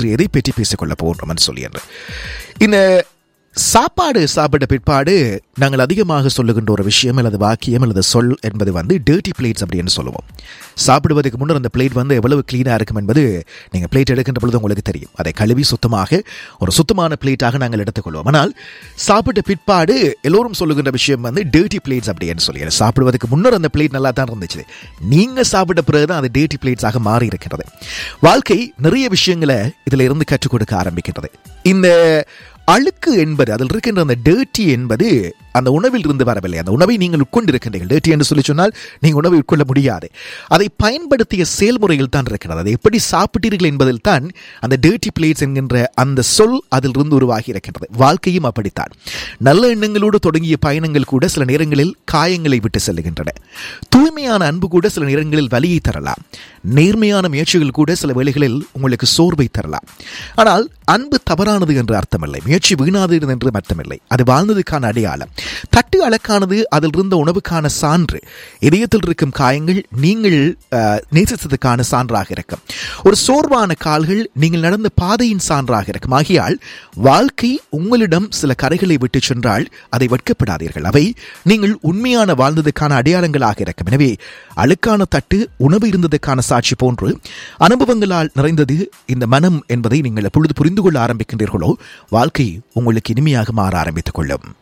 இன்று எதை பற்றி பேசிக்கொள்ள போகிறோம்னு சொல்லி என்று இந்த சாப்பாடு சாப்பிட்ட பிற்பாடு நாங்கள் அதிகமாக சொல்லுகின்ற ஒரு விஷயம் அல்லது வாக்கியம் அல்லது சொல் என்பது வந்து டேர்ட்டி பிளேட்ஸ் அப்படின்னு சொல்லுவோம் சாப்பிடுவதற்கு முன்னர் அந்த பிளேட் வந்து எவ்வளவு க்ளீனாக இருக்கும் என்பது நீங்கள் பிளேட் எடுக்கின்ற பொழுது உங்களுக்கு தெரியும் அதை கழுவி சுத்தமாக ஒரு சுத்தமான பிளேட்டாக நாங்கள் எடுத்துக்கொள்வோம் ஆனால் சாப்பிட்ட பிற்பாடு எல்லோரும் சொல்லுகின்ற விஷயம் வந்து டேர்ட்டி பிளேட்ஸ் அப்படின்னு சொல்லி சாப்பிடுவதற்கு முன்னர் அந்த பிளேட் நல்லா தான் இருந்துச்சு நீங்கள் சாப்பிட்ட பிறகு தான் அது டேர்ட்டி பிளேட்ஸாக மாறி இருக்கிறது வாழ்க்கை நிறைய விஷயங்களை இதில் இருந்து கற்றுக் கொடுக்க ஆரம்பிக்கின்றது இந்த அழுக்கு என்பது அதில் இருக்கின்ற அந்த டேர்ட்டி என்பது அந்த உணவில் இருந்து வரவில்லை அந்த உணவை நீங்கள் உட்கொண்டிருக்கின்றீர்கள் டேர்ட்டி என்று சொல்லி சொன்னால் நீங்கள் உணவை உட்கொள்ள முடியாது அதை பயன்படுத்திய செயல்முறையில் தான் இருக்கிறது அதை எப்படி சாப்பிட்டீர்கள் என்பதில் தான் அந்த டேர்ட்டி பிளேட்ஸ் என்கின்ற அந்த சொல் அதில் இருந்து உருவாகி இருக்கின்றது வாழ்க்கையும் அப்படித்தான் நல்ல எண்ணங்களோடு தொடங்கிய பயணங்கள் கூட சில நேரங்களில் காயங்களை விட்டு செல்லுகின்றன தூய்மையான அன்பு கூட சில நேரங்களில் வலியை தரலாம் நேர்மையான முயற்சிகள் கூட சில வேளைகளில் உங்களுக்கு சோர்வை தரலாம் ஆனால் அன்பு தவறானது என்று அர்த்தமில்லை முயற்சி வீணாதது என்று அர்த்தமில்லை அது வாழ்ந்ததுக்கான அடையாளம் தட்டு அழக்கானது அதில் இருந்த உணவுக்கான சான்று இதயத்தில் இருக்கும் காயங்கள் நீங்கள் அஹ், நேசித்ததுக்கான சான்றாக இருக்கும் ஒரு சோர்வான கால்கள் நீங்கள் நடந்த பாதையின் சான்றாக இருக்கும் ஆகியால் வாழ்க்கை உங்களிடம் சில கரைகளை விட்டு சென்றால் அதை வெட்கப்படாதீர்கள் அவை நீங்கள் உண்மையான வாழ்ந்ததுக்கான அடையாளங்களாக இருக்கும் எனவே அழுக்கான தட்டு உணவு இருந்ததுக்கான சாட்சி போன்று அனுபவங்களால் நிறைந்தது இந்த மனம் என்பதை நீங்கள் எப்பொழுது புரிந்து கொள்ள ஆரம்பிக்கின்றீர்களோ வாழ்க்கை உங்களுக்கு இனிமையாக மாற ஆரம்பித்துக் கொள்ளும்